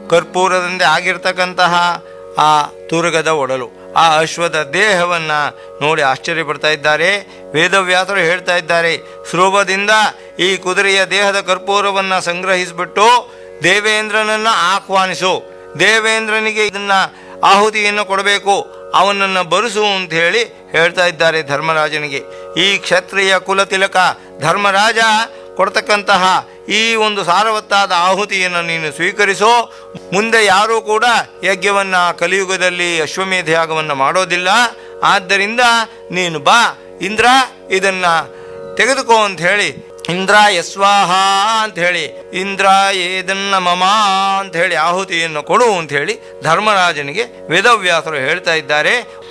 ಕರ್ಪೂರದಂತೆ ಆಗಿರ್ತಕ್ಕಂತಹ ಆ ತುರುಗದ ಒಡಲು ಆ ಅಶ್ವದ ದೇಹವನ್ನ ನೋಡಿ ಆಶ್ಚರ್ಯ ಪಡ್ತಾ ಇದ್ದಾರೆ ವೇದವ್ಯಾಸರು ಹೇಳ್ತಾ ಇದ್ದಾರೆ ಸ್ರೂಪದಿಂದ ಈ ಕುದುರೆಯ ದೇಹದ ಕರ್ಪೂರವನ್ನ ಸಂಗ್ರಹಿಸಿಬಿಟ್ಟು ದೇವೇಂದ್ರನನ್ನ ಆಹ್ವಾನಿಸು ದೇವೇಂದ್ರನಿಗೆ ಇದನ್ನ ಆಹುತಿಯನ್ನು ಕೊಡಬೇಕು ಅವನನ್ನು ಬರಿಸು ಅಂತ ಹೇಳಿ ಹೇಳ್ತಾ ಇದ್ದಾರೆ ಧರ್ಮರಾಜನಿಗೆ ಈ ಕ್ಷತ್ರಿಯ ಕುಲತಿಲಕ ಧರ್ಮರಾಜ ಕೊಡ್ತಕ್ಕಂತಹ ಈ ಒಂದು ಸಾರವತ್ತಾದ ಆಹುತಿಯನ್ನು ನೀನು ಸ್ವೀಕರಿಸೋ ಮುಂದೆ ಯಾರೂ ಕೂಡ ಯಜ್ಞವನ್ನ ಕಲಿಯುಗದಲ್ಲಿ ಅಶ್ವಮೇಧ ಯಾಗವನ್ನು ಮಾಡೋದಿಲ್ಲ ಆದ್ದರಿಂದ ನೀನು ಬಾ ಇಂದ್ರ ಇದನ್ನ ತೆಗೆದುಕೋ ಅಂತ ಹೇಳಿ ಇಂದ್ರ ಯಸ್ವಾಹ ಅಂತ ಹೇಳಿ ಇಂದ್ರ ಏದನ್ನ ಮಮ ಅಂತ ಹೇಳಿ ಆಹುತಿಯನ್ನು ಕೊಡು ಅಂತ ಹೇಳಿ ಧರ್ಮರಾಜನಿಗೆ ವೇದವ್ಯಾಸರು ಹೇಳ್ತಾ ಇದ್ದಾರೆ